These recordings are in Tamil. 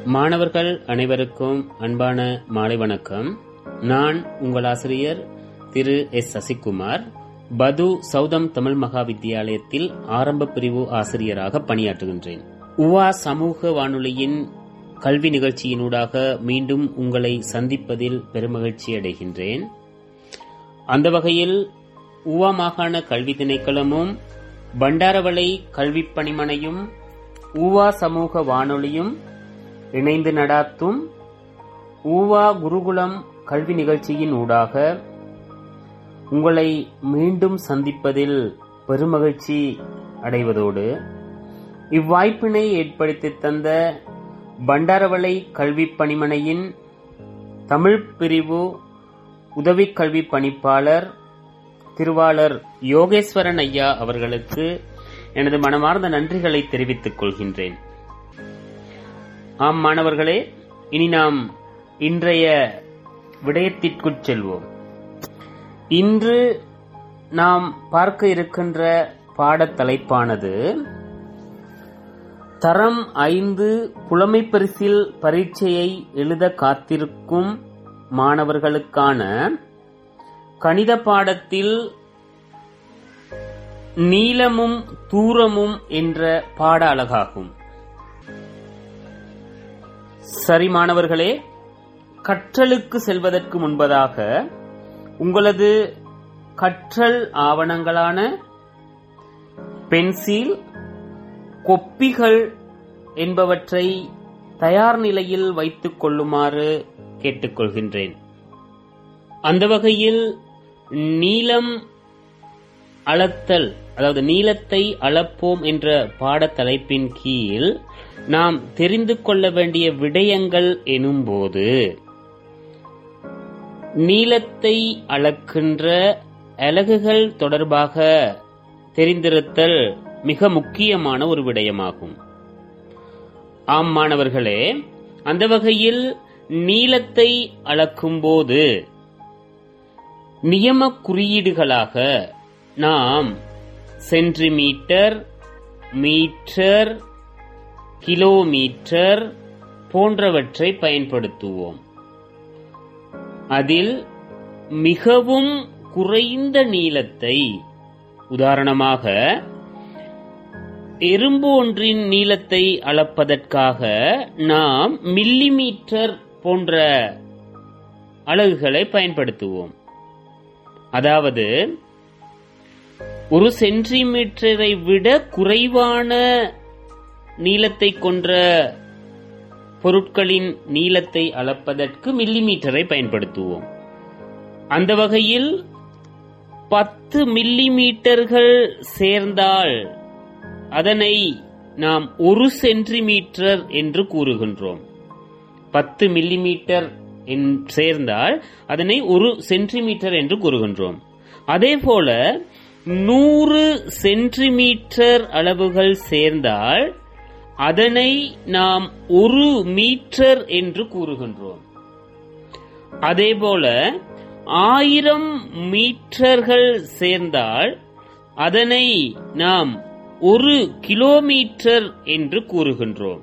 மாணவர்கள் அனைவருக்கும் அன்பான மாலை வணக்கம் நான் உங்கள் ஆசிரியர் திரு எஸ் சசிகுமார் பது சௌதம் தமிழ் மகா வித்தியாலயத்தில் ஆரம்ப பிரிவு ஆசிரியராக பணியாற்றுகின்றேன் உவா சமூக வானொலியின் கல்வி நிகழ்ச்சியினூடாக மீண்டும் உங்களை சந்திப்பதில் பெருமகிழ்ச்சி அடைகின்றேன் அந்த வகையில் உவா மாகாண கல்வி திணைக்களமும் பண்டாரவளை கல்விப் பணிமனையும் ஊவா சமூக வானொலியும் இணைந்து நடாத்தும் ஊவா குருகுலம் கல்வி நிகழ்ச்சியின் ஊடாக உங்களை மீண்டும் சந்திப்பதில் பெருமகிழ்ச்சி அடைவதோடு இவ்வாய்ப்பினை ஏற்படுத்தி தந்த பண்டாரவளை கல்விப் பணிமனையின் தமிழ் பிரிவு உதவி கல்வி பணிப்பாளர் திருவாளர் யோகேஸ்வரன் ஐயா அவர்களுக்கு எனது மனமார்ந்த நன்றிகளை தெரிவித்துக் கொள்கின்றேன் ஆம் மாணவர்களே இனி நாம் இன்றைய விடயத்திற்குச் செல்வோம் இன்று நாம் பார்க்க இருக்கின்ற பாடத் தலைப்பானது தரம் ஐந்து புலமைப் பரிசில் பரீட்சையை எழுத காத்திருக்கும் மாணவர்களுக்கான கணித பாடத்தில் நீளமும் தூரமும் என்ற பாட அழகாகும் சரி மாணவர்களே கற்றலுக்கு செல்வதற்கு முன்பதாக உங்களது கற்றல் ஆவணங்களான பென்சில் கொப்பிகள் என்பவற்றை தயார் நிலையில் வைத்துக் கொள்ளுமாறு கேட்டுக்கொள்கின்றேன் அந்த வகையில் நீளம் அளத்தல் அதாவது நீளத்தை அளப்போம் என்ற பாடத்தலைப்பின் கீழ் நாம் தெரிந்து கொள்ள வேண்டிய விடயங்கள் எனும்போது நீளத்தை அளக்கின்ற அலகுகள் தொடர்பாக தெரிந்திருத்தல் மிக முக்கியமான ஒரு விடயமாகும் ஆம் மாணவர்களே அந்த வகையில் நீளத்தை அளக்கும்போது நியம குறியீடுகளாக நாம் சென்டிமீட்டர் மீட்டர் கிலோமீட்டர் போன்றவற்றை பயன்படுத்துவோம் அதில் மிகவும் குறைந்த நீளத்தை உதாரணமாக எறும்பு ஒன்றின் நீளத்தை அளப்பதற்காக நாம் மில்லிமீட்டர் போன்ற அலகுகளை பயன்படுத்துவோம் அதாவது ஒரு சென்டிமீட்டரை விட குறைவான நீளத்தை கொன்ற பொருட்களின் நீளத்தை அளப்பதற்கு மில்லிமீட்டரை பயன்படுத்துவோம் அந்த வகையில் பத்து மில்லிமீட்டர்கள் சேர்ந்தால் அதனை நாம் ஒரு சென்டிமீட்டர் என்று கூறுகின்றோம் பத்து மில்லிமீட்டர் சேர்ந்தால் அதனை ஒரு சென்டிமீட்டர் என்று கூறுகின்றோம் அதே போல நூறு சென்டிமீட்டர் அளவுகள் சேர்ந்தால் அதனை நாம் ஒரு மீட்டர் என்று கூறுகின்றோம் அதேபோல ஆயிரம் மீட்டர்கள் சேர்ந்தால் அதனை நாம் ஒரு கிலோமீட்டர் என்று கூறுகின்றோம்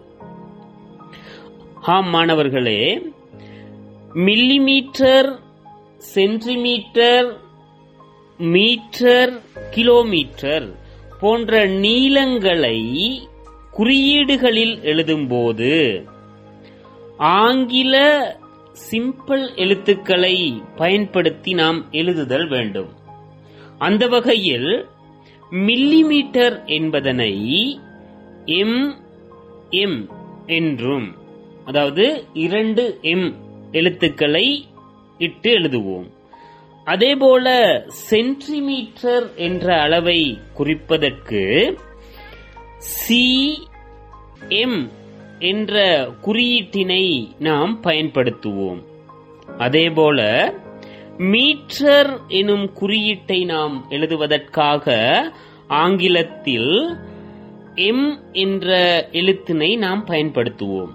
ஆம் மாணவர்களே மில்லிமீட்டர் சென்டிமீட்டர் மீட்டர் கிலோமீட்டர் போன்ற நீளங்களை குறியீடுகளில் எழுதும்போது ஆங்கில சிம்பிள் எழுத்துக்களை பயன்படுத்தி நாம் எழுதுதல் வேண்டும் அந்த வகையில் மில்லிமீட்டர் என்பதனை எம் எம் என்றும் அதாவது இரண்டு எம் எழுத்துக்களை இட்டு எழுதுவோம் அதேபோல சென்டிமீட்டர் என்ற அளவை குறிப்பதற்கு சி எம் என்ற குறியீட்டினை நாம் பயன்படுத்துவோம் அதேபோல மீட்டர் எனும் குறியீட்டை நாம் எழுதுவதற்காக ஆங்கிலத்தில் எம் என்ற எழுத்தினை நாம் பயன்படுத்துவோம்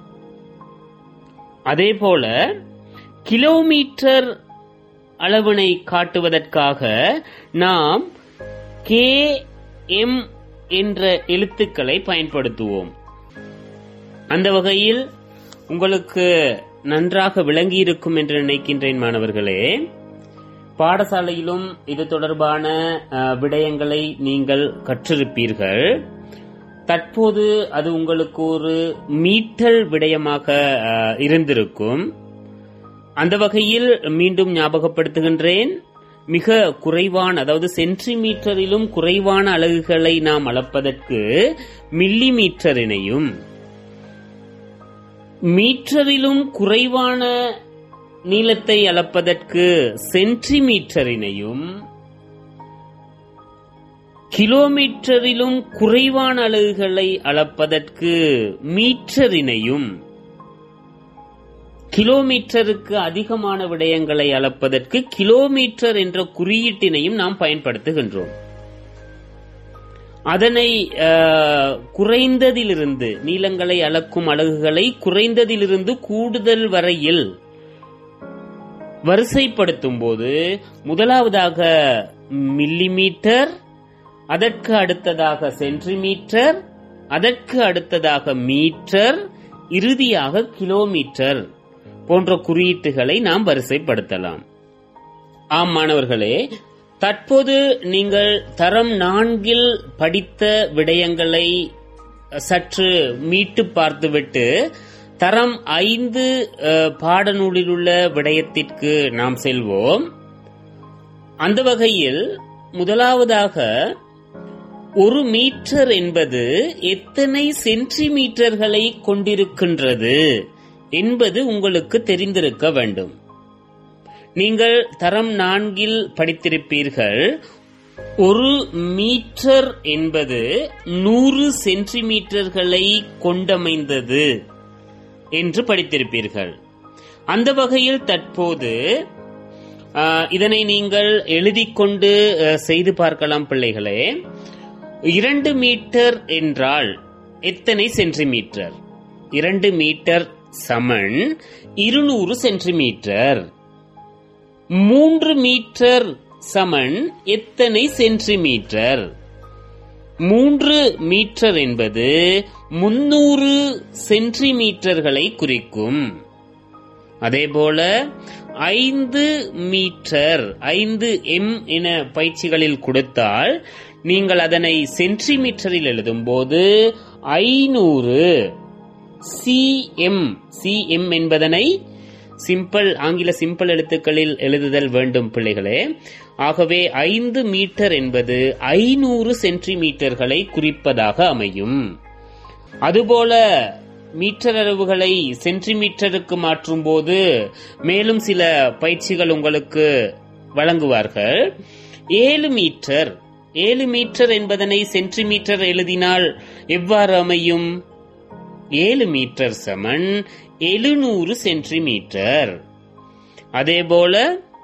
அதேபோல கிலோமீட்டர் அளவினை காட்டுவதற்காக நாம் கே எம் என்ற எழுத்துக்களை பயன்படுத்துவோம் அந்த வகையில் உங்களுக்கு நன்றாக விளங்கியிருக்கும் என்று நினைக்கின்றேன் மாணவர்களே பாடசாலையிலும் இது தொடர்பான அஹ், விடயங்களை நீங்கள் கற்றிருப்பீர்கள் தற்போது அது உங்களுக்கு ஒரு மீட்டல் விடயமாக அஹ், இருந்திருக்கும் அந்த வகையில் மீண்டும் ஞாபகப்படுத்துகின்றேன் மிக குறைவான அதாவது சென்டிமீட்டரிலும் குறைவான அலகுகளை நாம் அளப்பதற்கு மில்லி மீட்டரினையும் மீட்டரிலும் குறைவான நீளத்தை அளப்பதற்கு சென்டிமீட்டரினையும் கிலோமீட்டரிலும் குறைவான அலகுகளை அளப்பதற்கு மீட்டரினையும் கிலோமீட்டருக்கு அதிகமான விடயங்களை அளப்பதற்கு கிலோமீட்டர் என்ற குறியீட்டினையும் நாம் பயன்படுத்துகின்றோம் அதனை அஹ், குறைந்ததிலிருந்து நீளங்களை அளக்கும் அலகுகளை குறைந்ததிலிருந்து கூடுதல் வரையில் வரிசைப்படுத்தும் போது முதலாவதாக மில்லிமீட்டர் அதற்கு அடுத்ததாக சென்டிமீட்டர் அதற்கு அடுத்ததாக மீட்டர் இறுதியாக கிலோமீட்டர் போன்ற குறியீட்டுகளை நாம் வரிசைப்படுத்தலாம் ஆம் மாணவர்களே தற்போது நீங்கள் தரம் நான்கில் படித்த விடயங்களை சற்று மீட்டு பார்த்துவிட்டு தரம் ஐந்து அஹ், பாடநூலில் உள்ள விடயத்திற்கு நாம் செல்வோம் அந்த வகையில் முதலாவதாக ஒரு மீட்டர் என்பது எத்தனை சென்டிமீட்டர்களை கொண்டிருக்கின்றது என்பது உங்களுக்கு தெரிந்திருக்க வேண்டும் நீங்கள் தரம் நான்கில் படித்திருப்பீர்கள் ஒரு மீட்டர் என்பது நூறு சென்டிமீட்டர்களை கொண்டமைந்தது என்று படித்திருப்பீர்கள் அந்த வகையில் தற்போது ஆ, இதனை நீங்கள் எழுதிக் கொண்டு அ, செய்து பார்க்கலாம் பிள்ளைகளே இரண்டு மீட்டர் என்றால் எத்தனை சென்டிமீட்டர் இரண்டு மீட்டர் சமன் இருநூறு சென்டிமீட்டர் மூன்று மீட்டர் சமன் எத்தனை சென்டிமீட்டர் மூன்று மீட்டர் என்பது முன்னூறு சென்டிமீட்டர்களை குறிக்கும் அதேபோல ஐந்து மீட்டர் ஐந்து எம் என பயிற்சிகளில் கொடுத்தால் நீங்கள் அதனை சென்டிமீட்டரில் எழுதும்போது ஐநூறு சிஎம் சிஎம் என்பதனை சிம்பிள் ஆங்கில சிம்பிள் எழுத்துக்களில் எழுதுதல் வேண்டும் பிள்ளைகளே ஆகவே ஐந்து மீட்டர் என்பது ஐநூறு சென்டிமீட்டர்களை குறிப்பதாக அமையும் அதுபோல மீட்டர் அளவுகளை சென்டிமீட்டருக்கு மாற்றும் போது மேலும் சில பயிற்சிகள் உங்களுக்கு வழங்குவார்கள் ஏழு மீட்டர் ஏழு மீட்டர் என்பதனை சென்டிமீட்டர் எழுதினால் எவ்வாறு அமையும் ஏழு மீட்டர் சமன் எழுநூறு சென்டிமீட்டர் அதேபோல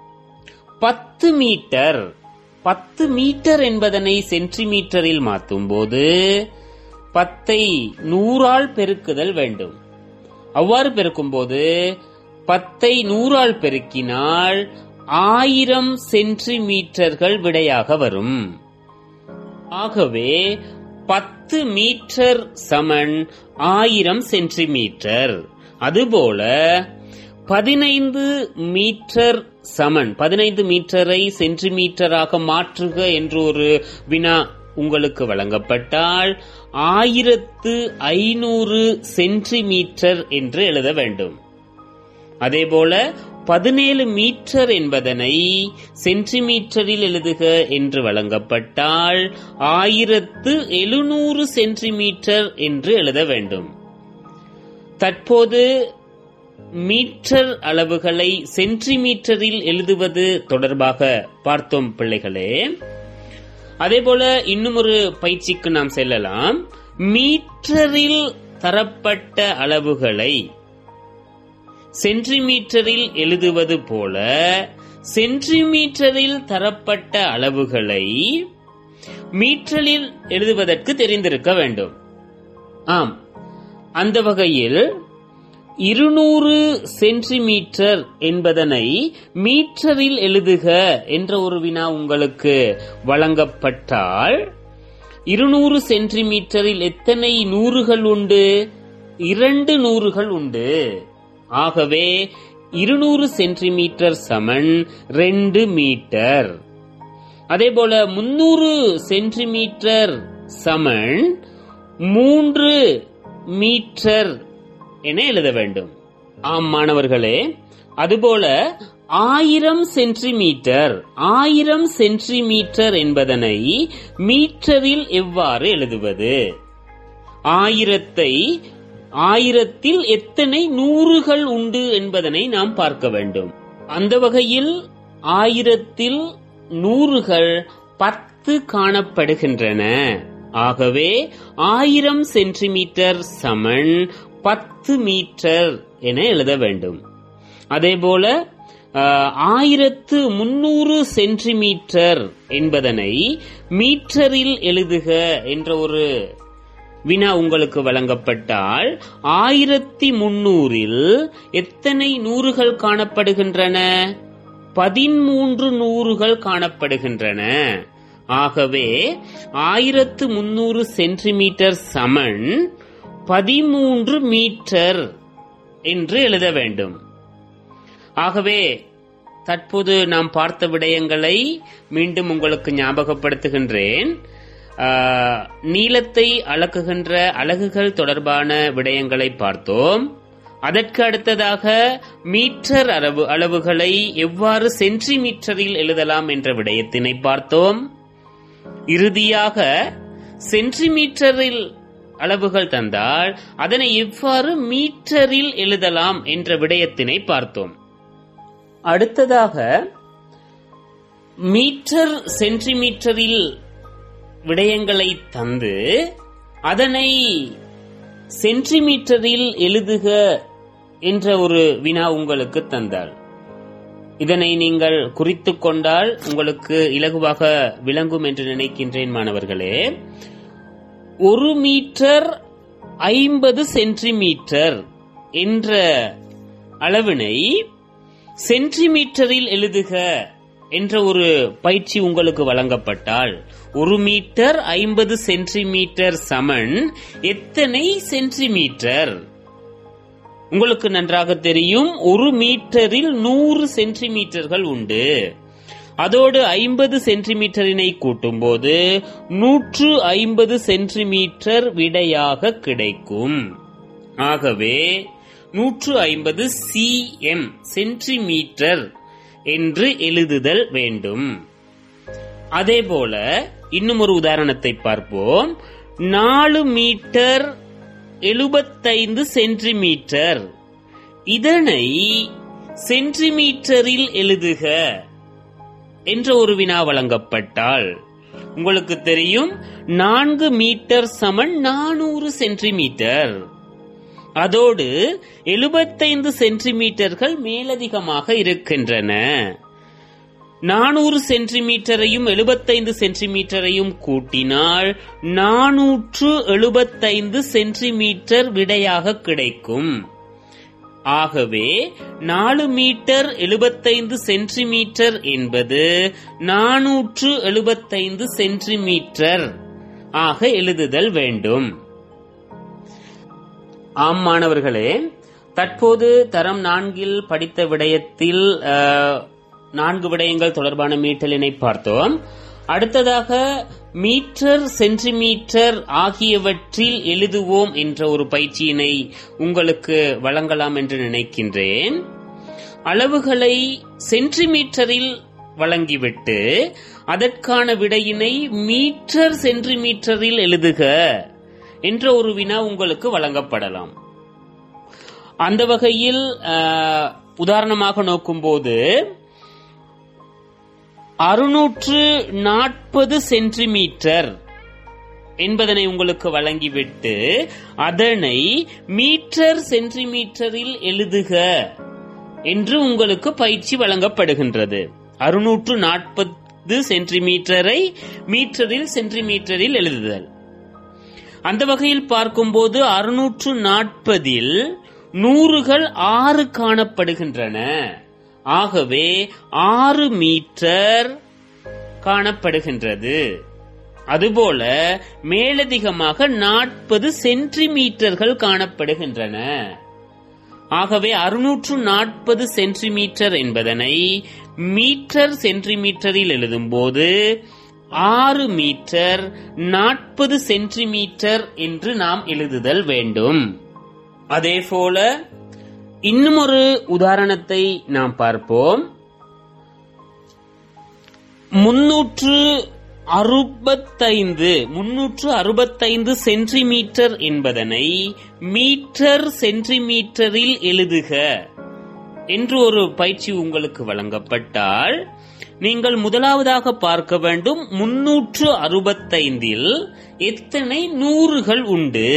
பத்து மீட்டர் பத்து மீட்டர் என்பதனை சென்டிமீட்டரில் மாற்றும் போது பத்தை நூறால் பெருக்குதல் வேண்டும் அவ்வாறு பெருக்கும்போது பத்தை நூறால் பெருக்கினால் ஆயிரம் சென்டிமீட்டர்கள் விடையாக வரும் ஆகவே பத்து மீட்டர் சமன் ஆயிரம் சென்டிமீட்டர் அதுபோல பதினைந்து மீட்டர் சமன் பதினைந்து மீட்டரை சென்டிமீட்டராக மாற்றுக என்று ஒரு வினா உங்களுக்கு வழங்கப்பட்டால் ஆயிரத்து ஐநூறு சென்டிமீட்டர் என்று எழுத வேண்டும் அதேபோல பதினேழு மீட்டர் என்பதனை சென்டிமீட்டரில் எழுதுக என்று வழங்கப்பட்டால் ஆயிரத்து எழுநூறு சென்டிமீட்டர் என்று எழுத வேண்டும் தற்போது மீட்டர் அளவுகளை சென்டிமீட்டரில் எழுதுவது தொடர்பாக பார்த்தோம் பிள்ளைகளே அதேபோல இன்னும் ஒரு பயிற்சிக்கு நாம் செல்லலாம் மீட்டரில் தரப்பட்ட அளவுகளை சென்டிமீட்டரில் எழுதுவது போல சென்டிமீட்டரில் தரப்பட்ட அளவுகளை மீட்டரில் எழுதுவதற்கு தெரிந்திருக்க வேண்டும் ஆம் அந்த வகையில் இருநூறு சென்டிமீட்டர் என்பதனை மீட்டரில் எழுதுக என்ற ஒரு வினா உங்களுக்கு வழங்கப்பட்டால் இருநூறு சென்டிமீட்டரில் எத்தனை நூறுகள் உண்டு இரண்டு நூறுகள் உண்டு ஆகவே இருநூறு சென்டிமீட்டர் சமன் ரெண்டு மீட்டர் அதேபோல முன்னூறு சென்டிமீட்டர் சமன் மூன்று மீட்டர் என எழுத வேண்டும் ஆம் மாணவர்களே அதுபோல ஆயிரம் சென்டிமீட்டர் ஆயிரம் சென்டிமீட்டர் என்பதனை மீட்டரில் எவ்வாறு எழுதுவது ஆயிரத்தை ஆயிரத்தில் எத்தனை நூறுகள் உண்டு என்பதனை நாம் பார்க்க வேண்டும் அந்த வகையில் ஆயிரத்தில் நூறுகள் பத்து காணப்படுகின்றன ஆகவே ஆயிரம் சென்டிமீட்டர் சமன் பத்து மீட்டர் என எழுத வேண்டும் அதேபோல அஹ், ஆயிரத்து முன்னூறு சென்டிமீட்டர் என்பதனை மீட்டரில் எழுதுக என்ற ஒரு வினா உங்களுக்கு வழங்கப்பட்டால் ஆயிரத்தி முன்னூறில் எத்தனை நூறுகள் காணப்படுகின்றன பதிமூன்று நூறுகள் காணப்படுகின்றன ஆகவே ஆயிரத்து முன்னூறு சென்டிமீட்டர் சமன் பதிமூன்று மீட்டர் என்று எழுத வேண்டும் ஆகவே தற்போது நாம் பார்த்த விடயங்களை மீண்டும் உங்களுக்கு ஞாபகப்படுத்துகின்றேன் ஆஹ், நீளத்தை அளக்குகின்ற அலகுகள் தொடர்பான விடயங்களை பார்த்தோம் அதற்கு அடுத்ததாக மீட்டர் அளவு அளவுகளை எவ்வாறு சென்டிமீட்டரில் எழுதலாம் என்ற விடயத்தினை பார்த்தோம் இறுதியாக சென்டிமீட்டரில் அளவுகள் தந்தால் அதனை எவ்வாறு மீட்டரில் எழுதலாம் என்ற விடயத்தினை பார்த்தோம் அடுத்ததாக மீட்டர் சென்டிமீட்டரில் விடயங்களை தந்து அதனை சென்டிமீட்டரில் எழுதுக என்ற ஒரு வினா உங்களுக்கு தந்தாள் இதனை நீங்கள் குறித்துக் கொண்டால் உங்களுக்கு இலகுவாக விளங்கும் என்று நினைக்கின்றேன் மாணவர்களே ஒரு மீட்டர் ஐம்பது சென்டிமீட்டர் என்ற அளவினை சென்டிமீட்டரில் எழுதுக என்ற ஒரு பயிற்சி உங்களுக்கு வழங்கப்பட்டால் ஒரு மீட்டர் ஐம்பது சென்டிமீட்டர் சமன் எத்தனை சென்டிமீட்டர் உங்களுக்கு நன்றாக தெரியும் ஒரு மீட்டரில் நூறு சென்டிமீட்டர்கள் உண்டு அதோடு ஐம்பது சென்டிமீட்டரினை கூட்டும்போது நூற்று ஐம்பது சென்டிமீட்டர் விடையாக கிடைக்கும் ஆகவே நூற்று ஐம்பது சிஎம் சென்டிமீட்டர் என்று எழுதுதல் வேண்டும் அதேபோல இன்னும் ஒரு உதாரணத்தை பார்ப்போம் நாலு மீட்டர் எழுபத்தைந்து சென்டிமீட்டர் இதனை சென்டிமீட்டரில் எழுதுக என்ற ஒரு வினா வழங்கப்பட்டால் உங்களுக்கு தெரியும் நான்கு மீட்டர் சமன் நானூறு சென்டிமீட்டர் அதோடு எழுபத்தைந்து சென்டிமீட்டர்கள் மேலதிகமாக இருக்கின்றன நானூறு சென்டிமீட்டரையும் எழுபத்தைந்து சென்டிமீட்டரையும் கூட்டினால் நானூற்று எழுபத்தைந்து சென்டிமீட்டர் விடையாக கிடைக்கும் ஆகவே நாலு மீட்டர் எழுபத்தைந்து சென்டிமீட்டர் என்பது நானூற்று எழுபத்தைந்து சென்டிமீட்டர் ஆக எழுதுதல் வேண்டும் ஆம் மாணவர்களே தற்போது தரம் நான்கில் படித்த விடயத்தில் அஹ், நான்கு விடயங்கள் தொடர்பான மீட்டலினை பார்த்தோம் அடுத்ததாக மீட்டர் சென்டிமீட்டர் ஆகியவற்றில் எழுதுவோம் என்ற ஒரு பயிற்சியினை உங்களுக்கு வழங்கலாம் என்று நினைக்கின்றேன் அளவுகளை சென்டிமீட்டரில் வழங்கிவிட்டு அதற்கான விடையினை மீட்டர் சென்டிமீட்டரில் எழுதுக என்ற ஒரு வினா உங்களுக்கு வழங்கப்படலாம் அந்த வகையில் அஹ், உதாரணமாக நோக்கும்போது அறுநூற்று நாற்பது சென்டிமீட்டர் என்பதனை உங்களுக்கு வழங்கிவிட்டு அதனை மீட்டர் சென்டிமீட்டரில் எழுதுக என்று உங்களுக்கு பயிற்சி வழங்கப்படுகின்றது அறுநூற்று நாற்பது சென்டிமீட்டரை மீட்டரில் சென்டிமீட்டரில் எழுதுதல் அந்த வகையில் பார்க்கும்போது அறுநூற்று நாற்பதில் நூறுகள் ஆறு காணப்படுகின்றன ஆகவே ஆறு மீட்டர் காணப்படுகின்றது அதுபோல மேலதிகமாக நாற்பது சென்டிமீட்டர்கள் காணப்படுகின்றன ஆகவே அறுநூற்று நாற்பது சென்டிமீட்டர் என்பதனை மீட்டர் சென்டிமீட்டரில் எழுதும்போது ஆறு மீட்டர் நாற்பது சென்டிமீட்டர் என்று நாம் எழுதுதல் வேண்டும் அதேபோல இன்னும் ஒரு உதாரணத்தை நாம் பார்ப்போம் முன்னூற்று அறுபத்தைந்து முன்னூற்று அறுபத்தைந்து சென்டிமீட்டர் என்பதனை மீட்டர் சென்டிமீட்டரில் எழுதுக என்று ஒரு பயிற்சி உங்களுக்கு வழங்கப்பட்டால் நீங்கள் முதலாவதாக பார்க்க வேண்டும் முன்னூற்று அறுபத்தைந்தில் எத்தனை நூறுகள் உண்டு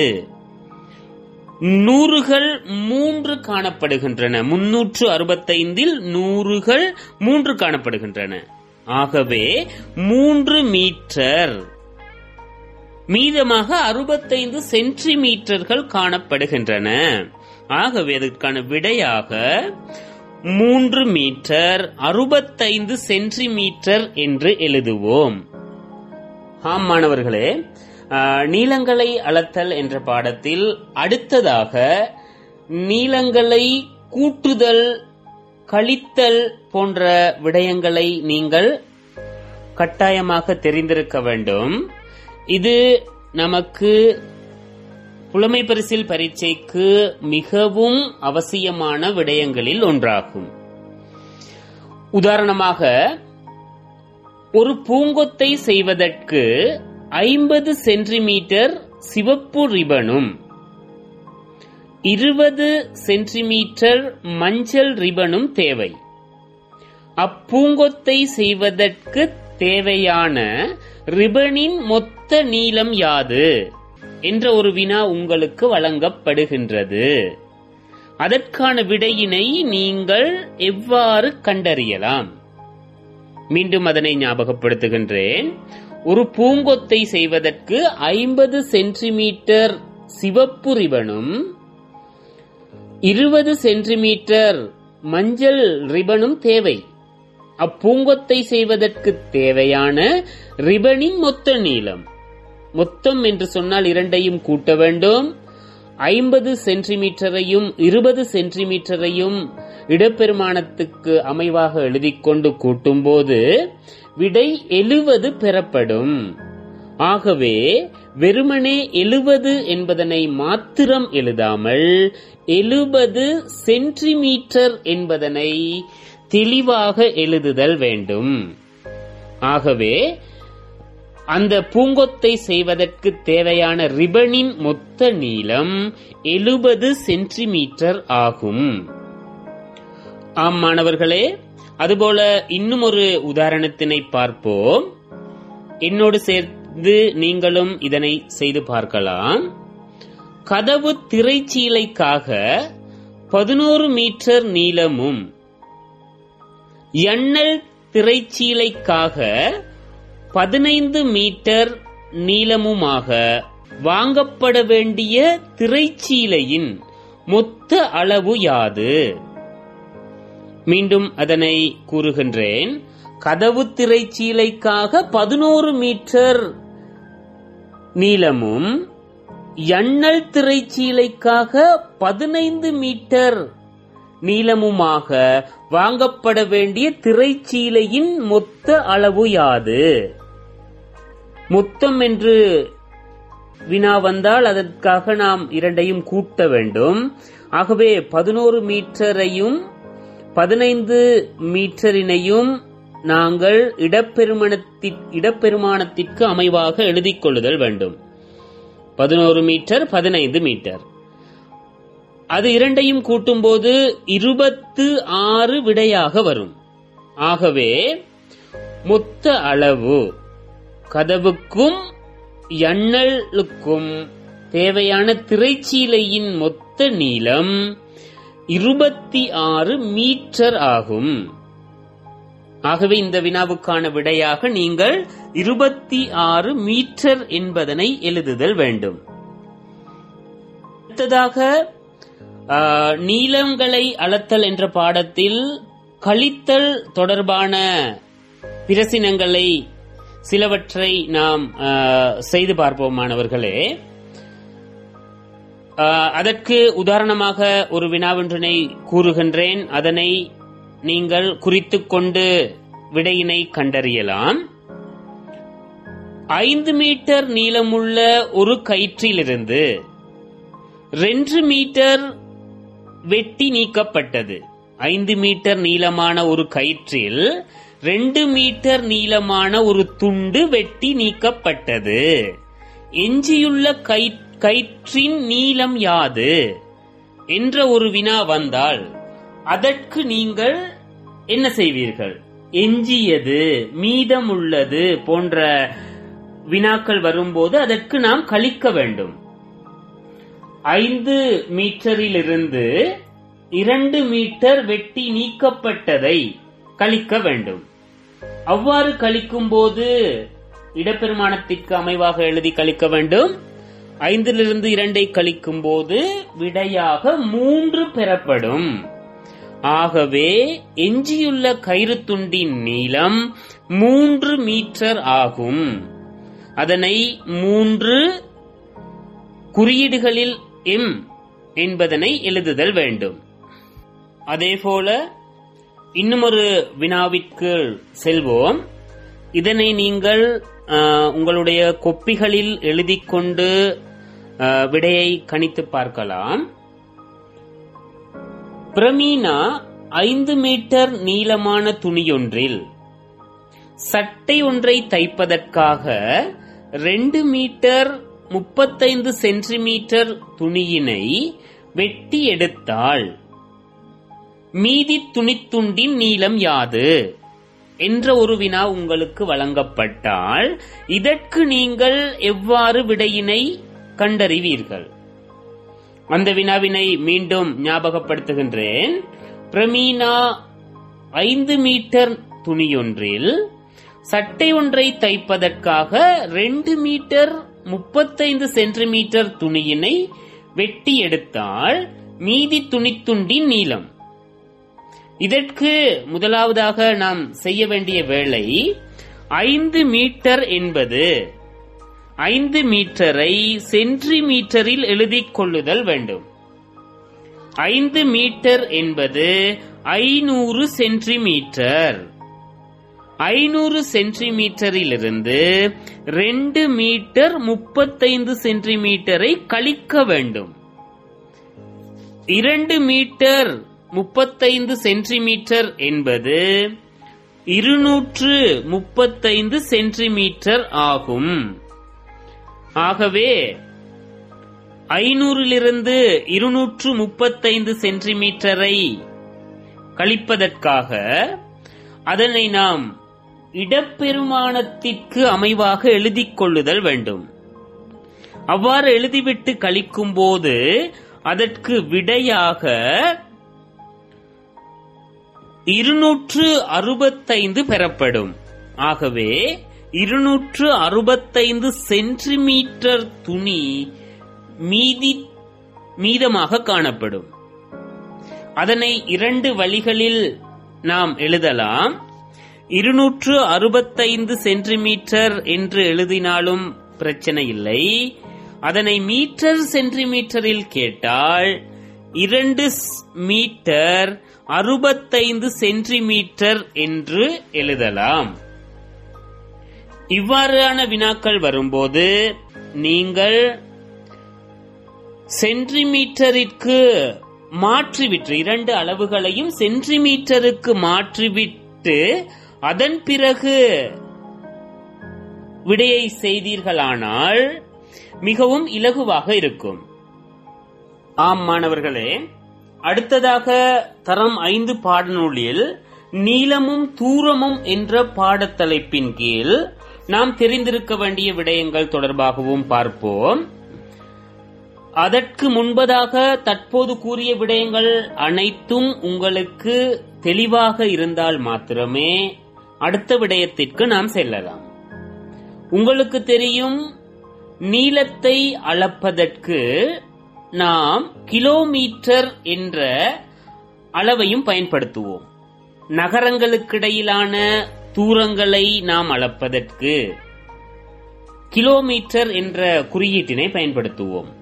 நூறுகள் மூன்று காணப்படுகின்றன முன்னூற்று அறுபத்தைந்தில் நூறுகள் மூன்று காணப்படுகின்றன ஆகவே மூன்று மீட்டர் மீதமாக அறுபத்தைந்து சென்டிமீட்டர்கள் காணப்படுகின்றன ஆகவே அதற்கான விடையாக மூன்று மீட்டர் அறுபத்தைந்து சென்டிமீட்டர் என்று எழுதுவோம் ஆம் மாணவர்களே ஆஹ், நீளங்களை அளத்தல் என்ற பாடத்தில் அடுத்ததாக நீளங்களை கூட்டுதல் கழித்தல் போன்ற விடயங்களை நீங்கள் கட்டாயமாக தெரிந்திருக்க வேண்டும் இது நமக்கு புலமை பரிசில் பரீட்சைக்கு மிகவும் அவசியமான விடயங்களில் ஒன்றாகும் உதாரணமாக ஒரு பூங்கொத்தை செய்வதற்கு ஐம்பது சென்டிமீட்டர் சிவப்பு ரிபனும் இருபது சென்டிமீட்டர் மஞ்சள் ரிபனும் தேவை அப்பூங்கொத்தை செய்வதற்கு தேவையான ரிபனின் மொத்த நீளம் யாது என்ற ஒரு வினா உங்களுக்கு வழங்கப்படுகின்றது அதற்கான விடையினை நீங்கள் எவ்வாறு கண்டறியலாம் மீண்டும் அதனை ஞாபகப்படுத்துகின்றேன் ஒரு பூங்கொத்தை செய்வதற்கு ஐம்பது சென்டிமீட்டர் சிவப்பு ரிபனும் இருபது சென்டிமீட்டர் மஞ்சள் ரிபனும் தேவை அப்பூங்கொத்தை செய்வதற்கு தேவையான ரிபனின் மொத்த நீளம் மொத்தம் என்று சொன்னால் இரண்டையும் கூட்ட வேண்டும் ஐம்பது சென்டிமீட்டரையும் இருபது சென்டிமீட்டரையும் இடப்பெருமானத்துக்கு அமைவாக எழுதிக் கொண்டு கூட்டும்போது விடை எழுவது பெறப்படும் ஆகவே வெறுமனே எழுவது என்பதனை மாத்திரம் எழுதாமல் எழுபது சென்டிமீட்டர் என்பதனை தெளிவாக எழுதுதல் வேண்டும் ஆகவே அந்த பூங்கொத்தை செய்வதற்கு தேவையான ரிபனின் மொத்த நீளம் எழுபது சென்டிமீட்டர் ஆகும் ஆம் மாணவர்களே அதுபோல இன்னும் ஒரு உதாரணத்தினை பார்ப்போம் என்னோடு சேர்ந்து நீங்களும் இதனை செய்து பார்க்கலாம் கதவு திரைச்சீலைக்காக பதினோரு மீட்டர் நீளமும் எண்ணல் திரைச்சீலைக்காக பதினைந்து மீட்டர் நீளமுமாக வாங்கப்பட வேண்டிய திரைச்சீலையின் மொத்த அளவு யாது மீண்டும் அதனை கூறுகின்றேன் கதவு திரைச்சீலைக்காக பதினோரு மீட்டர் நீளமும் எண்ணல் திரைச்சீலைக்காக பதினைந்து மீட்டர் நீளமுமாக வாங்கப்பட வேண்டிய திரைச்சீலையின் மொத்த அளவு யாது மொத்தம் என்று வினா வந்தால் அதற்காக நாம் இரண்டையும் கூட்ட வேண்டும் ஆகவே பதினோரு மீட்டரையும் பதினைந்து மீட்டரினையும் நாங்கள் இடப்பெருமனத்தி இடப்பெருமானத்திற்கு அமைவாக எழுதிக் கொள்ளுதல் வேண்டும் பதினோரு மீட்டர் பதினைந்து மீட்டர் அது இரண்டையும் கூட்டும்போது இருபத்து ஆறு விடையாக வரும் ஆகவே மொத்த அளவு கதவுக்கும் எண்ணலுக்கும் தேவையான திரைச்சீலையின் மொத்த நீளம் இருபத்தி ஆறு மீட்டர் ஆகும் ஆகவே இந்த வினாவுக்கான விடையாக நீங்கள் இருபத்தி ஆறு மீட்டர் என்பதனை எழுதுதல் வேண்டும் அடுத்ததாக ஆ, நீளங்களை அளத்தல் என்ற பாடத்தில் கழித்தல் தொடர்பான பிரசினங்களை சிலவற்றை நாம் அஹ், செய்து பார்ப்போம் மாணவர்களே அஹ், அதற்கு உதாரணமாக ஒரு வினாவொன்றினை கூறுகின்றேன் அதனை நீங்கள் குறித்துக் கொண்டு விடையினை கண்டறியலாம் ஐந்து மீட்டர் நீளமுள்ள ஒரு கயிற்றிலிருந்து ரெண்டு மீட்டர் வெட்டி நீக்கப்பட்டது ஐந்து மீட்டர் நீளமான ஒரு கயிற்றில் ரெண்டு மீட்டர் நீளமான ஒரு துண்டு வெட்டி நீக்கப்பட்டது எஞ்சியுள்ள கயி- கயிற்றின் நீளம் யாது என்ற ஒரு வினா வந்தால் அதற்கு நீங்கள் என்ன செய்வீர்கள் எஞ்சியது மீதமுள்ளது போன்ற வினாக்கள் வரும்போது அதற்கு நாம் கழிக்க வேண்டும் ஐந்து மீட்டரிலிருந்து இரண்டு மீட்டர் வெட்டி நீக்கப்பட்டதை கழிக்க வேண்டும் அவ்வாறு கழிக்கும் போது இடப்பெருமானத்திற்கு அமைவாக எழுதி கழிக்க வேண்டும் ஐந்திலிருந்து இரண்டை கழிக்கும் போது விடையாக மூன்று பெறப்படும் ஆகவே எஞ்சியுள்ள கயிறு துண்டின் நீளம் மூன்று மீட்டர் ஆகும் அதனை மூன்று குறியீடுகளில் எம் என்பதனை எழுதுதல் வேண்டும் அதேபோல இன்னுமொரு வினாவிற்கு செல்வோம் இதனை நீங்கள் அஹ், உங்களுடைய கொப்பிகளில் எழுதிக் கொண்டு அஹ், விடையை கணித்து பார்க்கலாம் பிரமீனா ஐந்து மீட்டர் நீளமான துணியொன்றில் சட்டை ஒன்றை தைப்பதற்காக ரெண்டு மீட்டர் முப்பத்தைந்து சென்டிமீட்டர் துணியினை வெட்டி எடுத்தாள் மீதி துணித்துண்டின் நீளம் யாது என்ற ஒரு வினா உங்களுக்கு வழங்கப்பட்டால் இதற்கு நீங்கள் எவ்வாறு விடையினை கண்டறிவீர்கள் அந்த வினாவினை மீண்டும் ஞாபகப்படுத்துகின்றேன் பிரமீனா ஐந்து மீட்டர் துணியொன்றில் சட்டை ஒன்றை தைப்பதற்காக ரெண்டு மீட்டர் முப்பத்தைந்து சென்டிமீட்டர் துணியினை வெட்டி எடுத்தால் மீதி துணித்துண்டின் நீளம் இதற்கு முதலாவதாக நாம் செய்ய வேண்டிய வேலை ஐந்து மீட்டர் என்பது ஐந்து மீட்டரை சென்டிமீட்டரில் எழுதிக் கொள்ளுதல் வேண்டும் ஐந்து மீட்டர் என்பது ஐநூறு சென்டிமீட்டர் ஐநூறு சென்டிமீட்டரிலிருந்து ரெண்டு மீட்டர் முப்பத்தைந்து சென்டிமீட்டரை கழிக்க வேண்டும் இரண்டு மீட்டர் முப்பத்தைந்து சென்டிமீட்டர் என்பது இருநூற்று முப்பத்தைந்து சென்டிமீட்டர் ஆகும் ஆகவே ஐநூறிலிருந்து இருநூற்று முப்பத்தைந்து சென்டிமீட்டரை கழிப்பதற்காக அதனை நாம் இடப்பெருமானத்திற்கு அமைவாக எழுதிக் கொள்ளுதல் வேண்டும் அவ்வாறு எழுதிவிட்டு கழிக்கும் போது அதற்கு விடையாக இருநூற்று அறுபத்தைந்து பெறப்படும் ஆகவே இருநூற்று அறுபத்தைந்து சென்டிமீட்டர் துணி மீதி மீதமாக காணப்படும் அதனை இரண்டு வழிகளில் நாம் எழுதலாம் இருநூற்று அறுபத்தைந்து சென்டிமீட்டர் என்று எழுதினாலும் பிரச்சனை இல்லை அதனை மீட்டர் சென்டிமீட்டரில் கேட்டால் இரண்டு ஸ்- மீட்டர் அறுபத்தைந்து சென்டிமீட்டர் என்று எழுதலாம் இவ்வாறான வினாக்கள் வரும்போது நீங்கள் சென்டிமீட்டரிற்கு மாற்றிவிட்டு இரண்டு அளவுகளையும் சென்டிமீட்டருக்கு மாற்றிவிட்டு அதன் பிறகு விடையை செய்தீர்களானால் மிகவும் இலகுவாக இருக்கும் ஆம் மாணவர்களே அடுத்ததாக தரம் ஐந்து பாடநூலில் நீளமும் தூரமும் என்ற பாடத்தலைப்பின் கீழ் நாம் தெரிந்திருக்க வேண்டிய விடயங்கள் தொடர்பாகவும் பார்ப்போம் அதற்கு முன்பதாக தற்போது கூறிய விடயங்கள் அனைத்தும் உங்களுக்கு தெளிவாக இருந்தால் மாத்திரமே அடுத்த விடயத்திற்கு நாம் செல்லலாம் உங்களுக்கு தெரியும் நீளத்தை அளப்பதற்கு நாம் கிலோமீட்டர் என்ற அளவையும் பயன்படுத்துவோம் நகரங்களுக்கிடையிலான தூரங்களை நாம் அளப்பதற்கு கிலோமீட்டர் என்ற குறியீட்டினை பயன்படுத்துவோம்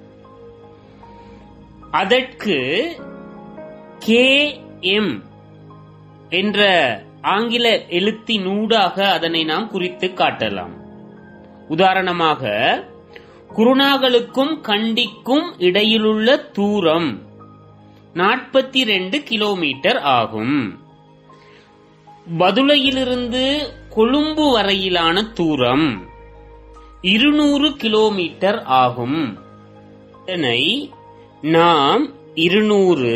அதற்கு கே எம் என்ற ஆங்கில எழுத்தினூடாக அதனை நாம் குறித்து காட்டலாம் உதாரணமாக குருணாகலுக்கும் கண்டிக்கும் இடையிலுள்ள தூரம் நாற்பத்தி ரெண்டு கிலோமீட்டர் ஆகும் பதுளையிலிருந்து கொழும்பு வரையிலான தூரம் இருநூறு கிலோமீட்டர் ஆகும் இதனை நாம் இருநூறு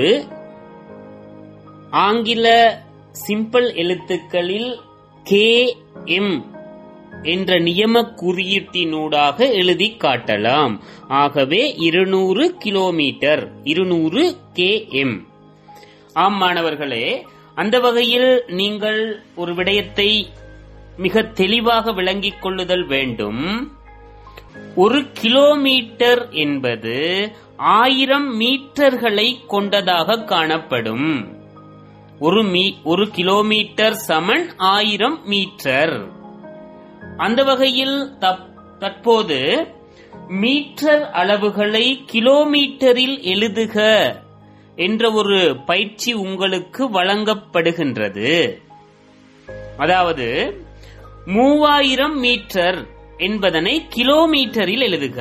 ஆங்கில சிம்பிள் எழுத்துக்களில் கே எம் என்ற நியம குறியீட்டினூடாக எழுதி காட்டலாம் ஆகவே இருநூறு கிலோமீட்டர் இருநூறு கே எம் ஆம் மாணவர்களே அந்த வகையில் நீங்கள் ஒரு விடயத்தை மிக தெளிவாக விளங்கிக் கொள்ளுதல் வேண்டும் ஒரு கிலோமீட்டர் என்பது ஆயிரம் மீட்டர்களை கொண்டதாக காணப்படும் ஒரு மீ ஒரு கிலோமீட்டர் சமன் ஆயிரம் மீட்டர் அந்த வகையில் தப்- தற்போது மீட்டர் அளவுகளை கிலோமீட்டரில் எழுதுக என்ற ஒரு பயிற்சி உங்களுக்கு வழங்கப்படுகின்றது அதாவது மூவாயிரம் மீட்டர் என்பதனை கிலோமீட்டரில் எழுதுக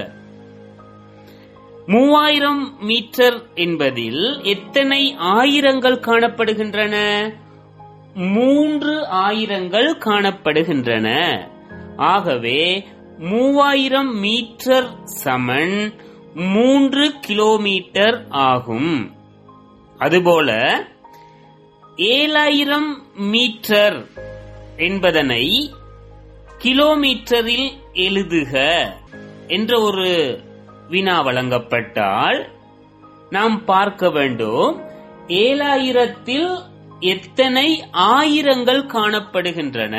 மூவாயிரம் மீட்டர் என்பதில் எத்தனை ஆயிரங்கள் காணப்படுகின்றன மூன்று ஆயிரங்கள் காணப்படுகின்றன ஆகவே மூவாயிரம் மீட்டர் சமன் மூன்று கிலோமீட்டர் ஆகும் அதுபோல ஏழாயிரம் மீட்டர் என்பதனை கிலோமீட்டரில் எழுதுக என்ற ஒரு வினா வழங்கப்பட்டால் நாம் பார்க்க வேண்டும் ஏழாயிரத்தில் எத்தனை ஆயிரங்கள் காணப்படுகின்றன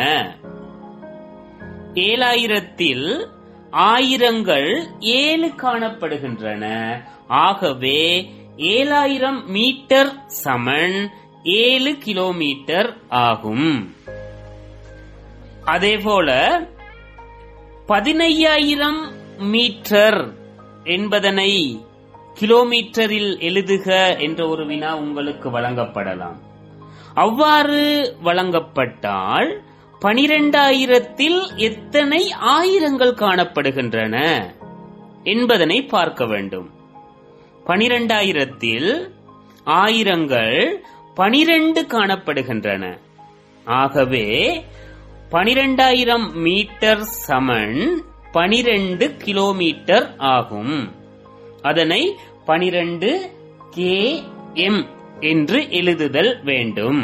ஏழாயிரத்தில் ஆயிரங்கள் ஏழு காணப்படுகின்றன ஆகவே ஏழாயிரம் மீட்டர் சமன் ஏழு கிலோமீட்டர் ஆகும் அதேபோல பதினையாயிரம் மீட்டர் என்பதனை கிலோமீட்டரில் எழுதுக என்ற ஒரு வினா உங்களுக்கு வழங்கப்படலாம் அவ்வாறு வழங்கப்பட்டால் பனிரெண்டாயிரத்தில் எத்தனை ஆயிரங்கள் காணப்படுகின்றன என்பதனை பார்க்க வேண்டும் பனிரெண்டாயிரத்தில் ஆயிரங்கள் பனிரெண்டு காணப்படுகின்றன ஆகவே பனிரெண்டாயிரம் மீட்டர் சமன் பனிரெண்டு கிலோமீட்டர் ஆகும் அதனை பனிரெண்டு கே எம் என்று எழுதுதல் வேண்டும்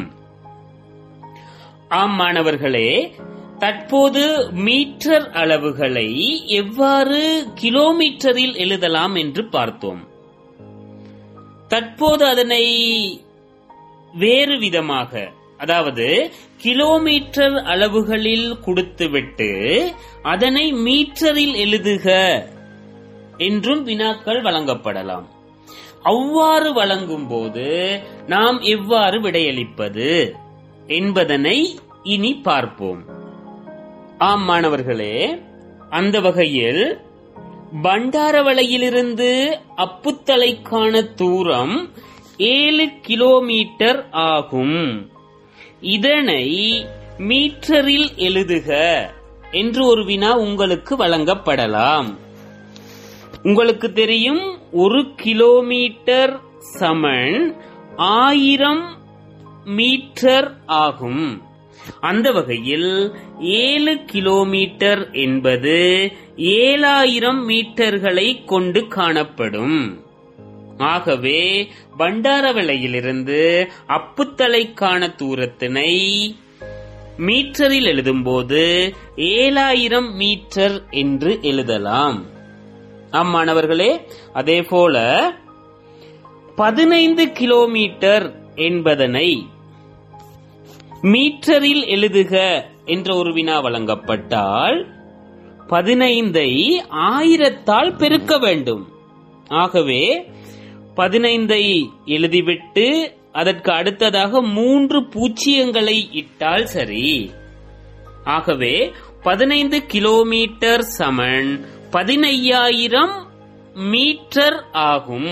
ஆம் மாணவர்களே தற்போது மீட்டர் அளவுகளை எவ்வாறு கிலோமீட்டரில் எழுதலாம் என்று பார்த்தோம் தற்போது அதனை வேறு விதமாக அதாவது கிலோமீட்டர் அளவுகளில் கொடுத்துவிட்டு அதனை மீட்டரில் எழுதுக என்றும் வினாக்கள் வழங்கப்படலாம் அவ்வாறு வழங்கும் போது நாம் எவ்வாறு விடையளிப்பது என்பதனை இனி பார்ப்போம் ஆம் மாணவர்களே அந்த வகையில் பண்டாரவளையிலிருந்து அப்புத்தலைக்கான தூரம் ஏழு கிலோமீட்டர் ஆகும் இதனை மீட்டரில் எழுதுக என்று ஒரு வினா உங்களுக்கு வழங்கப்படலாம் உங்களுக்கு தெரியும் ஒரு கிலோமீட்டர் சமன் ஆயிரம் மீட்டர் ஆகும் அந்த வகையில் ஏழு கிலோமீட்டர் என்பது ஏழாயிரம் மீட்டர்களை கொண்டு காணப்படும் ஆகவே பண்டாரவளையிலிருந்து அப்புத்தலைக்கான தூரத்தினை மீட்டரில் எழுதும்போது ஏழாயிரம் மீட்டர் என்று எழுதலாம் ஆம் மாணவர்களே அதே போல பதினைந்து கிலோமீட்டர் என்பதனை மீட்டரில் எழுதுக என்ற ஒரு வினா வழங்கப்பட்டால் பதினைந்தை ஆயிரத்தால் பெருக்க வேண்டும் ஆகவே பதினைந்தை எழுதிவிட்டு அதற்கு அடுத்ததாக மூன்று பூச்சியங்களை இட்டால் சரி ஆகவே பதினைந்து கிலோமீட்டர் சமன் பதினையாயிரம் மீட்டர் ஆகும்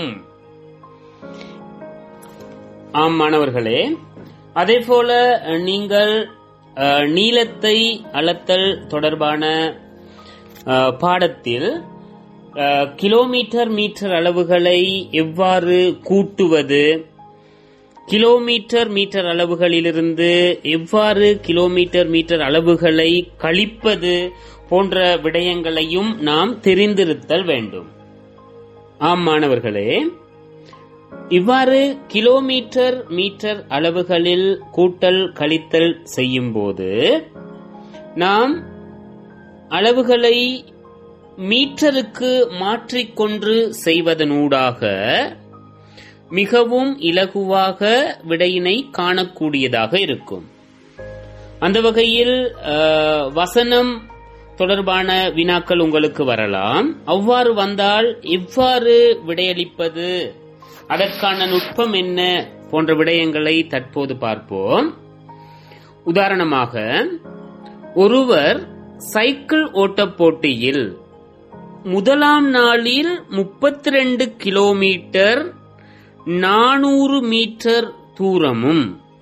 ஆம் மாணவர்களே அதே போல நீங்கள் அஹ், நீளத்தை அளத்தல் தொடர்பான அஹ், பாடத்தில் அஹ், கிலோமீட்டர் மீட்டர் அளவுகளை எவ்வாறு கூட்டுவது கிலோமீட்டர் மீட்டர் அளவுகளிலிருந்து எவ்வாறு கிலோமீட்டர் மீட்டர் அளவுகளை கழிப்பது போன்ற விடயங்களையும் நாம் தெரிந்திருத்தல் வேண்டும் ஆம் மாணவர்களே இவ்வாறு கிலோமீட்டர் மீட்டர் அளவுகளில் கூட்டல் கழித்தல் செய்யும்போது நாம் அளவுகளை மீட்டருக்கு மாற்றிக்கொண்டு செய்வதனூடாக மிகவும் இலகுவாக விடையினை காணக்கூடியதாக இருக்கும் அந்த வகையில் அஹ், வசனம் தொடர்பான வினாக்கள் உங்களுக்கு வரலாம் அவ்வாறு வந்தால் எவ்வாறு விடையளிப்பது அதற்கான நுட்பம் என்ன போன்ற விடயங்களை தற்போது பார்ப்போம் உதாரணமாக ஒருவர் சைக்கிள் ஓட்டப் போட்டியில் முதலாம் நாளில் 32 கிலோமீட்டர் நானூறு மீட்டர் தூரமும்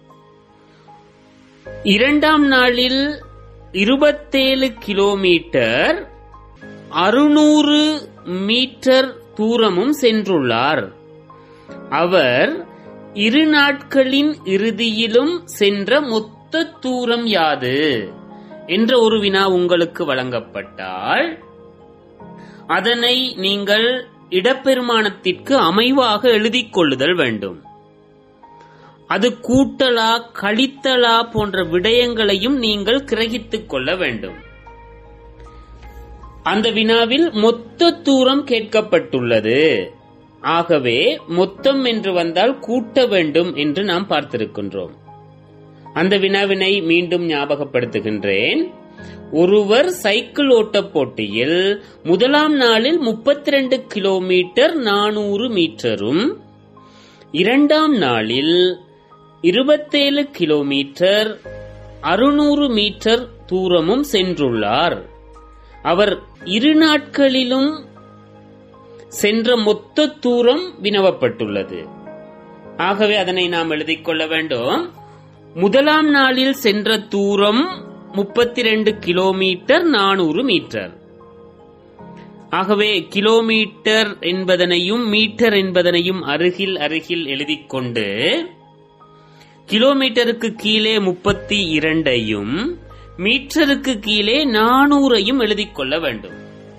இரண்டாம் நாளில் இருபத்தேழு கிலோமீட்டர் அறுநூறு மீட்டர் தூரமும் சென்றுள்ளார் அவர் இரு நாட்களின் இறுதியிலும் சென்ற மொத்த தூரம் யாது என்ற ஒரு வினா உங்களுக்கு வழங்கப்பட்டால் அதனை நீங்கள் இடப்பெருமானத்திற்கு அமைவாக எழுதிக் கொள்ளுதல் வேண்டும் அது கூட்டலா கழித்தலா போன்ற விடயங்களையும் நீங்கள் கிரகித்துக் கொள்ள வேண்டும் அந்த வினாவில் மொத்த தூரம் கேட்கப்பட்டுள்ளது ஆகவே மொத்தம் என்று வந்தால் கூட்ட வேண்டும் என்று நாம் பார்த்திருக்கின்றோம் அந்த வினாவினை மீண்டும் ஞாபகப்படுத்துகின்றேன் ஒருவர் சைக்கிள் ஓட்டப் போட்டியில் முதலாம் நாளில் 32 கிலோமீட்டர் நானூறு மீட்டரும் இரண்டாம் நாளில் 27 கிலோமீட்டர் அறுநூறு மீட்டர் தூரமும் சென்றுள்ளார் அவர் இரு நாட்களிலும் சென்ற மொத்த தூரம் வினவப்பட்டுள்ளது ஆகவே அதனை நாம் எழுதிக் கொள்ள வேண்டும் முதலாம் நாளில் சென்ற தூரம் 32 கிலோமீட்டர் நானூறு மீட்டர் ஆகவே கிலோமீட்டர் என்பதனையும் மீட்டர் என்பதனையும் அருகில் அருகில் எழுதிக் கொண்டு கிலோமீட்டருக்கு கீழே முப்பத்தி இரண்டையும் மீட்டருக்கு கீழே நானூறையும் எழுதிக் கொள்ள வேண்டும்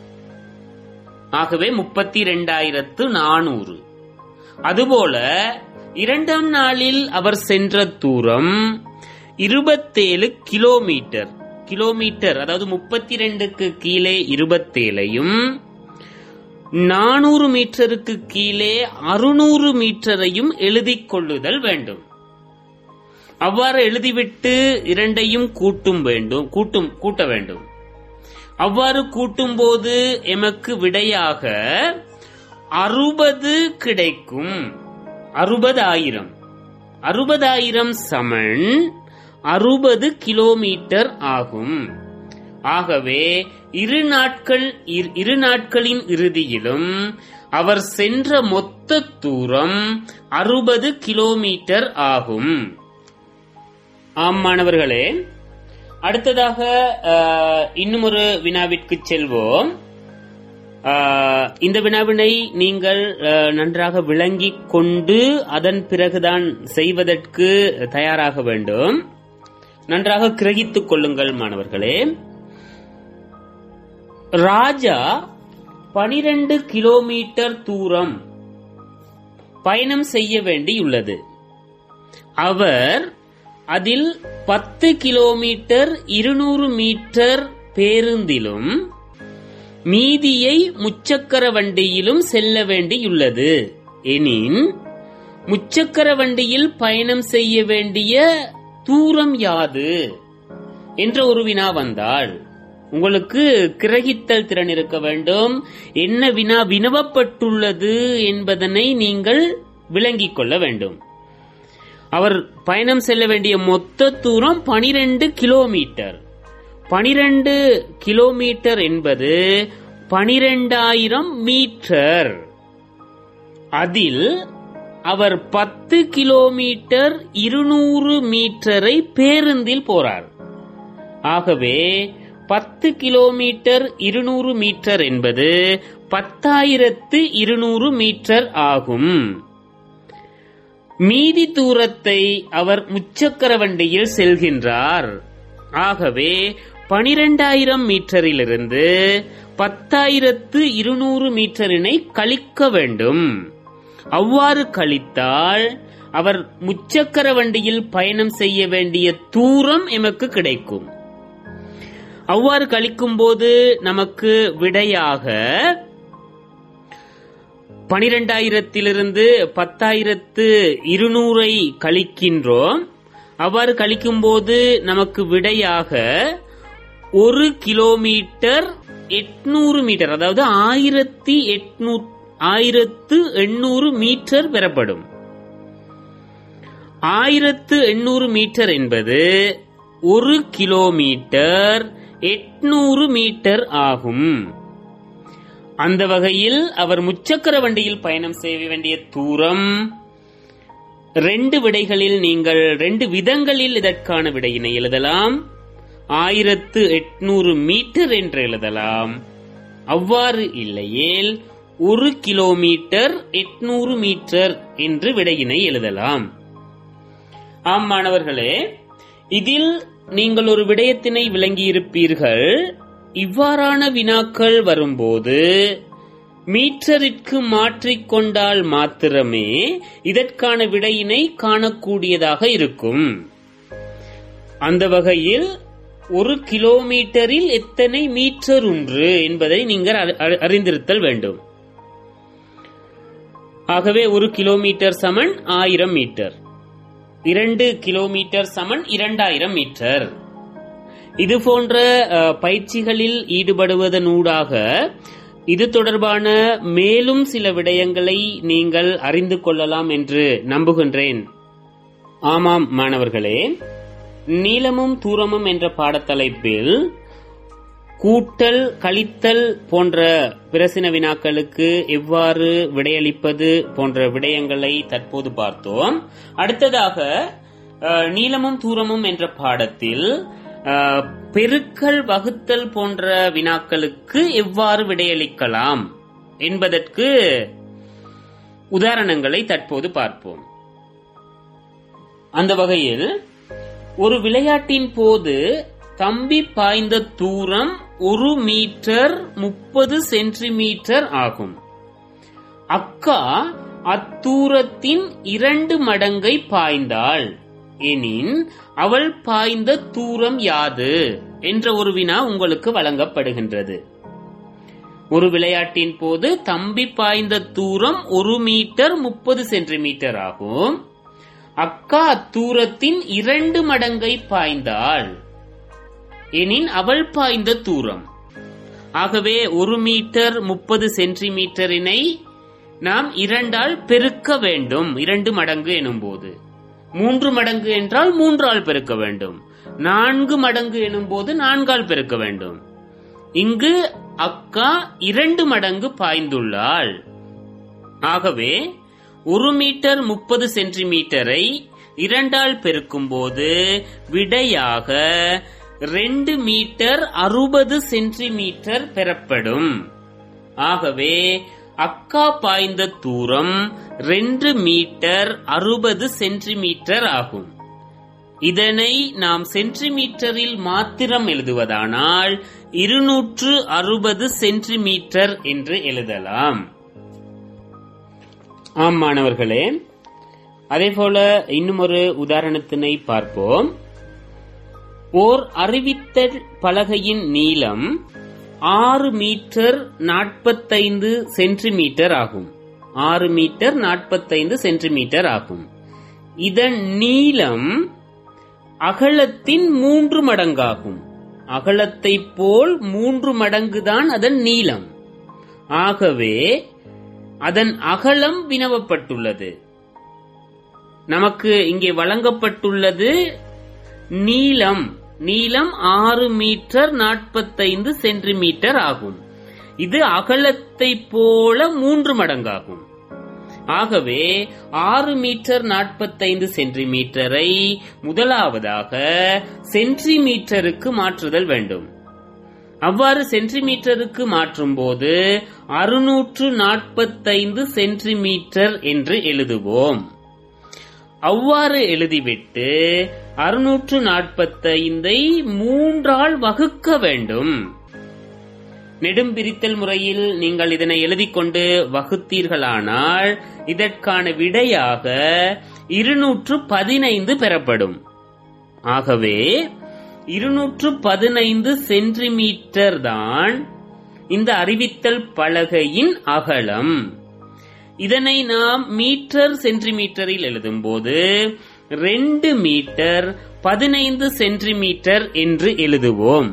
ஆகவே முப்பத்தி இரண்டாயிரத்து நானூறு அதுபோல இரண்டாம் நாளில் அவர் சென்ற தூரம் இருபத்தேழு கிலோமீட்டர் கிலோமீட்டர் அதாவது முப்பத்தி ரெண்டுக்கு கீழே இருபத்தேழையும் நானூறு மீட்டருக்கு கீழே அறுநூறு மீட்டரையும் எழுதிக் கொள்ளுதல் வேண்டும் அவ்வாறு எழுதிவிட்டு இரண்டையும் கூட்டும் வேண்டும் கூட்டும் கூட்ட வேண்டும் அவ்வாறு கூட்டும்போது எமக்கு விடையாக அறுபது கிடைக்கும் அறுபதாயிரம் அறுபதாயிரம் சமன் அறுபது கிலோமீட்டர் ஆகும் ஆகவே இரு நாட்கள் இரு- இரு நாட்களின் இறுதியிலும் அவர் சென்ற மொத்த தூரம் அறுபது கிலோமீட்டர் ஆகும் ஆம் மாணவர்களே அடுத்ததாக அஹ், இன்னும் ஒரு வினாவிற்கு செல்வோம் அஹ், இந்த வினாவினை நீங்கள் அஹ், நன்றாக விளங்கிக் கொண்டு அதன் பிறகுதான் செய்வதற்கு தயாராக வேண்டும் நன்றாக கிரகித்துக் கொள்ளுங்கள் மாணவர்களே ராஜா பனிரெண்டு கிலோமீட்டர் தூரம் பயணம் செய்ய வேண்டியுள்ளது அவர் அதில் பத்து கிலோமீட்டர் இருநூறு மீட்டர் பேருந்திலும் மீதியை முச்சக்கர வண்டியிலும் செல்ல வேண்டியுள்ளது எனின் முச்சக்கர வண்டியில் பயணம் செய்ய வேண்டிய தூரம் யாது என்ற ஒரு வினா வந்தால் உங்களுக்கு கிரகித்தல் திறன் இருக்க வேண்டும் என்ன வினா வினவப்பட்டுள்ளது என்பதனை நீங்கள் விளங்கிக் கொள்ள வேண்டும் அவர் பயணம் செல்ல வேண்டிய மொத்த தூரம் 12 கிலோமீட்டர் பனிரெண்டு கிலோமீட்டர் என்பது பனிரெண்டாயிரம் மீட்டர் அதில் அவர் பத்து கிலோமீட்டர் இருநூறு மீட்டரை பேருந்தில் போறார் ஆகவே பத்து கிலோமீட்டர் இருநூறு மீட்டர் என்பது பத்தாயிரத்து இருநூறு மீட்டர் ஆகும் மீதி தூரத்தை அவர் முச்சக்கர வண்டியில் செல்கின்றார் ஆகவே பனிரெண்டாயிரம் மீட்டரிலிருந்து பத்தாயிரத்து இருநூறு மீட்டரினை கழிக்க வேண்டும் அவ்வாறு கழித்தால் அவர் முச்சக்கர வண்டியில் பயணம் செய்ய வேண்டிய தூரம் எமக்கு கிடைக்கும் அவ்வாறு கழிக்கும் போது நமக்கு விடையாக பனிரெண்டாயிரத்திலிருந்து பத்தாயிரத்து இருநூறை கழிக்கின்றோம் அவ்வாறு கழிக்கும் போது நமக்கு விடையாக ஒரு கிலோமீட்டர் எட்நூறு மீட்டர் அதாவது ஆயிரத்தி எட்நூ ஆயிரத்து எண்ணூறு மீட்டர் பெறப்படும் ஆயிரத்து எண்ணூறு மீட்டர் என்பது ஒரு கிலோமீட்டர் எட்நூறு மீட்டர் ஆகும் அந்த வகையில் அவர் முச்சக்கர வண்டியில் பயணம் செய்ய வேண்டிய தூரம் ரெண்டு விடைகளில் நீங்கள் ரெண்டு விதங்களில் இதற்கான விடையினை எழுதலாம் ஆயிரத்து எட்நூறு மீட்டர் என்று எழுதலாம் அவ்வாறு இல்லையேல் ஒரு கிலோமீட்டர் எட்நூறு மீட்டர் என்று விடையினை எழுதலாம் ஆம் மாணவர்களே இதில் நீங்கள் ஒரு விடயத்தினை விளங்கியிருப்பீர்கள் இவ்வாறான வினாக்கள் வரும்போது மீட்டரிற்கு மாற்றிக்கொண்டால் மாத்திரமே இதற்கான விடையினை காணக்கூடியதாக இருக்கும் அந்த வகையில் ஒரு கிலோமீட்டரில் எத்தனை மீட்டர் உண்டு என்பதை நீங்கள் அறி- அறி- அறிந்திருத்தல் வேண்டும் ஆகவே ஒரு கிலோமீட்டர் சமன் ஆயிரம் மீட்டர் இரண்டு கிலோமீட்டர் சமன் இரண்டாயிரம் மீட்டர் இது போன்ற அஹ், பயிற்சிகளில் ஈடுபடுவதனூடாக இது தொடர்பான மேலும் சில விடயங்களை நீங்கள் அறிந்து கொள்ளலாம் என்று நம்புகின்றேன் ஆமாம் மாணவர்களே நீளமும் தூரமும் என்ற பாடத்தலைப்பில் கூட்டல் கழித்தல் போன்ற பிரசின வினாக்களுக்கு எவ்வாறு விடையளிப்பது போன்ற விடயங்களை தற்போது பார்த்தோம் அடுத்ததாக அஹ், நீளமும் தூரமும் என்ற பாடத்தில் அஹ், பெருக்கல் வகுத்தல் போன்ற வினாக்களுக்கு எவ்வாறு விடையளிக்கலாம் என்பதற்கு உதாரணங்களை தற்போது பார்ப்போம் அந்த வகையில் ஒரு விளையாட்டின் போது தம்பி பாய்ந்த தூரம் ஒரு மீட்டர் முப்பது சென்டிமீட்டர் ஆகும் அக்கா அத்தூரத்தின் இரண்டு மடங்கை பாய்ந்தாள் எனின் அவள் பாய்ந்த தூரம் யாது என்ற ஒரு வினா உங்களுக்கு வழங்கப்படுகின்றது ஒரு விளையாட்டின் போது தம்பி பாய்ந்த தூரம் ஒரு மீட்டர் முப்பது சென்டிமீட்டர் ஆகும் அக்கா அத்தூரத்தின் இரண்டு மடங்கை பாய்ந்தாள் எனின் அவள் பாய்ந்த தூரம் ஆகவே ஒரு மீட்டர் முப்பது சென்டிமீட்டரினை நாம் இரண்டால் பெருக்க வேண்டும் இரண்டு மடங்கு எனும்போது மூன்று மடங்கு என்றால் மூன்றால் பெருக்க வேண்டும் நான்கு மடங்கு எனும்போது நான்கால் பெருக்க வேண்டும் இங்கு அக்கா இரண்டு மடங்கு பாய்ந்துள்ளாள் ஆகவே ஒரு மீட்டர் முப்பது சென்டிமீட்டரை இரண்டால் பெருக்கும்போது விடையாக ரெண்டு மீட்டர் அறுபது சென்டிமீட்டர் பெறப்படும் ஆகவே அக்கா பாய்ந்த தூரம் ரெண்டு மீட்டர் அறுபது சென்டிமீட்டர் ஆகும் இதனை நாம் சென்டிமீட்டரில் மாத்திரம் எழுதுவதானால் இருநூற்று அறுபது சென்டிமீட்டர் என்று எழுதலாம் ஆம் மாணவர்களே அதேபோல இன்னும் ஒரு உதாரணத்தினை பார்ப்போம் ஓர் அறிவித்தல் பலகையின் நீளம் ஆறு மீட்டர் நாற்பத்தைந்து சென்டிமீட்டர் ஆகும் ஆறு மீட்டர் நாற்பத்தைந்து சென்டிமீட்டர் ஆகும் இதன் நீளம் அகலத்தின் மூன்று மடங்காகும் அகலத்தை போல் மூன்று மடங்குதான் அதன் நீளம் ஆகவே அதன் அகலம் வினவப்பட்டுள்ளது நமக்கு இங்கே வழங்கப்பட்டுள்ளது நீளம் நீளம் ஆறு மீட்டர் நாற்பத்தைந்து சென்டிமீட்டர் ஆகும் இது அகலத்தை போல மூன்று மடங்காகும் ஆகவே ஆறு மீட்டர் நாற்பத்தைந்து சென்டிமீட்டரை முதலாவதாக சென்டிமீட்டருக்கு மாற்றுதல் வேண்டும் அவ்வாறு சென்டிமீட்டருக்கு மாற்றும் போது அறுநூற்று நாற்பத்தைந்து சென்டிமீட்டர் என்று எழுதுவோம் அவ்வாறு எழுதிவிட்டு அறுநூற்று நாற்பத்தைந்தை மூன்றால் வகுக்க வேண்டும் நெடும் பிரித்தல் முறையில் நீங்கள் இதனை எழுதிக் கொண்டு வகுத்தீர்களானால் இதற்கான விடையாக இருநூற்று பதினைந்து பெறப்படும் ஆகவே இருநூற்று பதினைந்து சென்டிமீட்டர் தான் இந்த அறிவித்தல் பலகையின் அகலம் இதனை நாம் மீட்டர் சென்டிமீட்டரில் எழுதும்போது ரெண்டு மீட்டர் பதினைந்து சென்டிமீட்டர் என்று எழுதுவோம்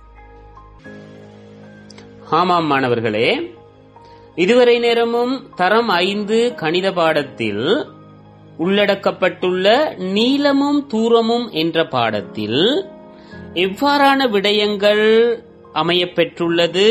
ஆமாம் மாணவர்களே இதுவரை நேரமும் தரம் ஐந்து கணித பாடத்தில் உள்ளடக்கப்பட்டுள்ள நீளமும் தூரமும் என்ற பாடத்தில் எவ்வாறான விடயங்கள் அமையப்பெற்றுள்ளது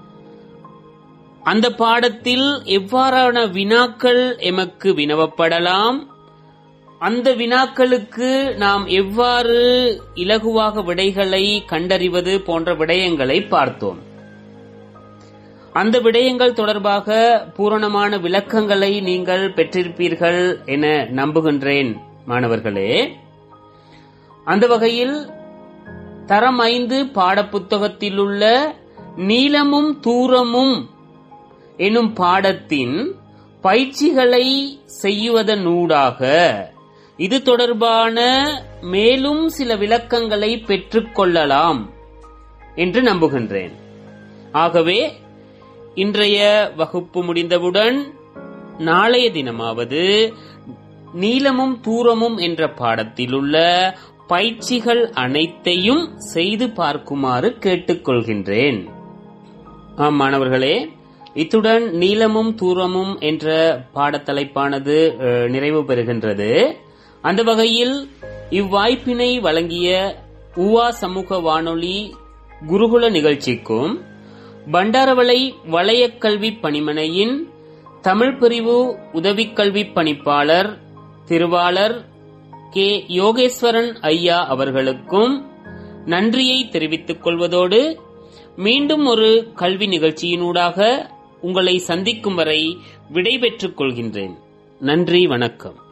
அந்த பாடத்தில் எவ்வாறான வினாக்கள் எமக்கு வினவப்படலாம் அந்த வினாக்களுக்கு நாம் எவ்வாறு இலகுவாக விடைகளை கண்டறிவது போன்ற விடயங்களை பார்த்தோம் அந்த விடயங்கள் தொடர்பாக பூரணமான விளக்கங்களை நீங்கள் பெற்றிருப்பீர்கள் என நம்புகின்றேன் மாணவர்களே அந்த வகையில் தரம் ஐந்து பாடப்புத்தகத்தில் உள்ள நீளமும் தூரமும் எனும் பாடத்தின் பயிற்சிகளை செய்வதனூடாக இது தொடர்பான மேலும் சில விளக்கங்களை பெற்றுக்கொள்ளலாம் என்று நம்புகின்றேன் ஆகவே இன்றைய வகுப்பு முடிந்தவுடன் நாளைய தினமாவது நீளமும் தூரமும் என்ற பாடத்திலுள்ள பயிற்சிகள் அனைத்தையும் செய்து பார்க்குமாறு கேட்டுக்கொள்கின்றேன் ஆம் மாணவர்களே இத்துடன் நீளமும் தூரமும் என்ற பாடத்தலைப்பானது அஹ், நிறைவு பெறுகின்றது அந்த வகையில் இவ்வாய்ப்பினை வழங்கிய உவா சமூக வானொலி குருகுல நிகழ்ச்சிக்கும் பண்டாரவளை வளையக் கல்வி பணிமனையின் தமிழ் பிரிவு உதவிக்கல்வி பணிப்பாளர் திருவாளர் கே யோகேஸ்வரன் ஐயா அவர்களுக்கும் நன்றியை தெரிவித்துக் கொள்வதோடு மீண்டும் ஒரு கல்வி நிகழ்ச்சியினூடாக உங்களை சந்திக்கும் வரை விடைபெற்றுக் கொள்கின்றேன் நன்றி வணக்கம்